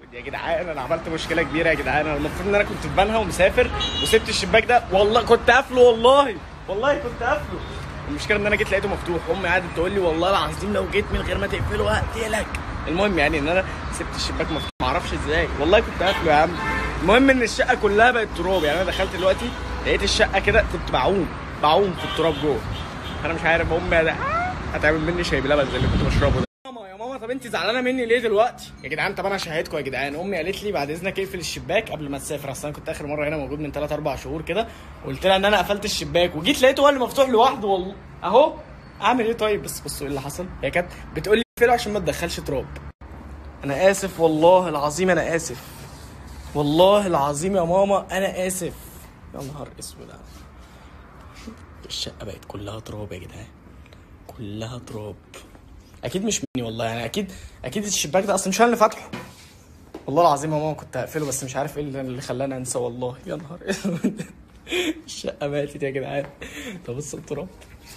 يا جدعان انا عملت مشكله كبيره يا جدعان انا المفروض ان انا كنت في بنها ومسافر وسبت الشباك ده والله كنت قافله والله والله كنت قافله المشكله ان انا جيت لقيته مفتوح امي قعدت تقول لي والله العظيم لو جيت من غير ما تقفله هقتلك المهم يعني ان انا سبت الشباك مفتوح ما اعرفش ازاي والله كنت قافله يا عم المهم ان الشقه كلها بقت تراب يعني انا دخلت دلوقتي لقيت الشقه كده كنت بعوم بعوم في التراب جوه انا مش عارف امي هت- هتعمل مني شاي بلبن زي اللي كنت بشربه ده ماما يا ماما طب انت زعلانه مني ليه دلوقتي يا جدعان طب انا شهادتكم يا جدعان امي قالت لي بعد اذنك اقفل الشباك قبل ما تسافر اصل انا كنت اخر مره هنا موجود من 3 4 شهور كده قلت لها ان انا قفلت الشباك وجيت لقيته هو اللي مفتوح لوحده والله اهو اعمل ايه طيب بس بصوا ايه اللي حصل هي كانت بتقول لي اقفله عشان ما تدخلش تراب انا اسف والله العظيم انا اسف والله العظيم يا ماما انا اسف يا نهار اسود الشقه بقت كلها تراب يا جدعان كلها تراب اكيد مش مني والله يعني اكيد اكيد الشباك ده اصلا مش انا اللي فاتحه والله العظيم يا ماما كنت هقفله بس مش عارف ايه اللي- اللي خلاني انسى والله يا نهار اسود الشقه ماتت يا جدعان طب بص التراب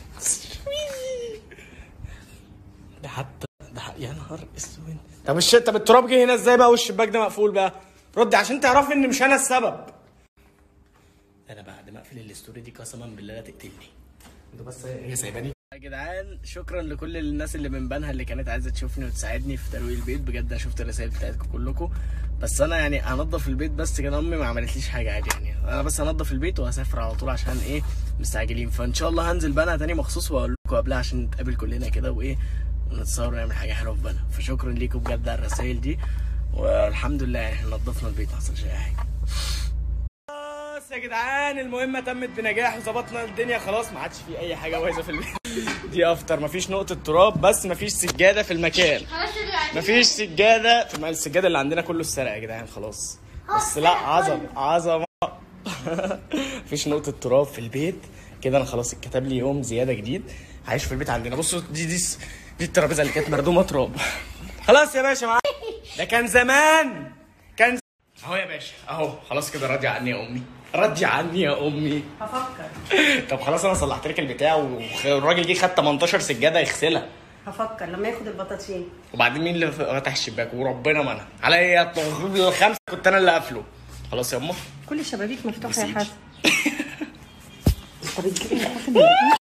ده حتى ده ح- يا نهار اسود طب الش طب التراب جه هنا ازاي بقى والشباك ده مقفول بقى ردي عشان تعرفي ان مش انا السبب انا بعد ما اقفل الاستوري دي قسما بالله لا تقتلني انتوا بس هي سايباني يا جدعان شكرا لكل الناس اللي من بنها اللي كانت عايزه تشوفني وتساعدني في ترويق البيت بجد انا شفت الرسائل بتاعتكم كلكم بس انا يعني هنضف البيت بس كده امي ما عملتليش حاجه عادي يعني انا بس هنضف البيت وهسافر على طول عشان ايه مستعجلين فان شاء الله هنزل بنها تاني مخصوص واقول لكم قبلها عشان نتقابل كلنا كده وايه ونتصور ونعمل حاجه حلوه في بنها فشكرا ليكم بجد على الرسائل دي والحمد لله يعني احنا نضفنا البيت ما حصلش اي حاجه بس يا جدعان المهمه تمت بنجاح وظبطنا الدنيا خلاص ما عادش في اي حاجه بايظه في البيت دي افتر مفيش نقطه تراب بس مفيش سجاده في المكان خلاص اللي مفيش سجاده في الم- السجاده اللي عندنا كله اتسرق يا جدعان خلاص بس لا عظم عظمه مفيش نقطه تراب في البيت كده انا خلاص اتكتب لي يوم زياده جديد عايش في البيت عندنا بصوا دي دي دي الترابيزه اللي كانت مردومه تراب خلاص يا باشا معاك ده كان زمان كان اهو يا باشا اهو خلاص كده راضي عني يا امي راضي عني يا امي هفكر طب خلاص انا صلحت لك البتاع والراجل جه خد 18 سجاده يغسلها هفكر لما ياخد البطاطين وبعدين مين اللي فتح الشباك وربنا ما انا عليا الخمسه كنت انا اللي قافله خلاص يا امه كل الشبابيك مفتوحه يا نسيت. حسن طب ازاي